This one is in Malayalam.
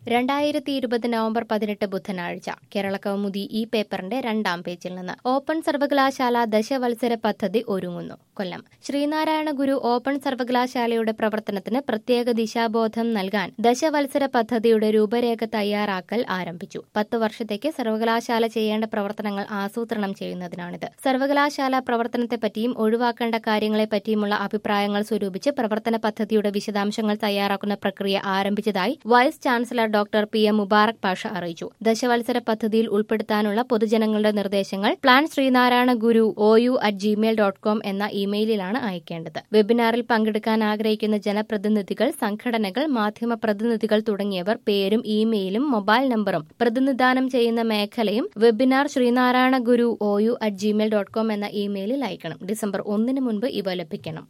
രണ്ടായിരത്തി ഇരുപത് നവംബർ പതിനെട്ട് ബുധനാഴ്ച കേരള കൗമുദി ഈ പേപ്പറിന്റെ രണ്ടാം പേജിൽ നിന്ന് ഓപ്പൺ സർവകലാശാല ദശവത്സര പദ്ധതി ഒരുങ്ങുന്നു കൊല്ലം ശ്രീനാരായണ ഗുരു ഓപ്പൺ സർവകലാശാലയുടെ പ്രവർത്തനത്തിന് പ്രത്യേക ദിശാബോധം നൽകാൻ ദശവത്സര പദ്ധതിയുടെ രൂപരേഖ തയ്യാറാക്കൽ ആരംഭിച്ചു പത്ത് വർഷത്തേക്ക് സർവകലാശാല ചെയ്യേണ്ട പ്രവർത്തനങ്ങൾ ആസൂത്രണം ചെയ്യുന്നതിനാണിത് സർവകലാശാല പ്രവർത്തനത്തെപ്പറ്റിയും ഒഴിവാക്കേണ്ട കാര്യങ്ങളെപ്പറ്റിയുമുള്ള അഭിപ്രായങ്ങൾ സ്വരൂപിച്ച് പ്രവർത്തന പദ്ധതിയുടെ വിശദാംശങ്ങൾ തയ്യാറാക്കുന്ന പ്രക്രിയ ആരംഭിച്ചതായി vice chancellor doctor P M Mubarak Pasha അറിയിച്ചു ദശവത്സര പദ്ധതിയിൽ ഉൾപ്പെടുത്താനുള്ള പൊതുജനങ്ങളുടെ നിർദ്ദേശങ്ങൾ plan Sreenarayana Guru O U at gmail dot com എന്ന ഇമെയിലിലാണ് അയക്കേണ്ടത് വെബിനാറിൽ പങ്കെടുക്കാൻ ആഗ്രഹിക്കുന്ന ജനപ്രതിനിധികൾ സംഘടനകൾ മാധ്യമ പ്രതിനിധികൾ തുടങ്ങിയവർ പേരും ഇമെയിലും മൊബൈൽ നമ്പറും പ്രതിനിധാനം ചെയ്യുന്ന മേഖലയും webinar Sreenarayana Guru O U at gmail dot com എന്ന ഇമെയിലിൽ അയക്കണം ഡിസംബർ ഒന്നിന് മുൻപ് ഇവ ലഭിക്കണം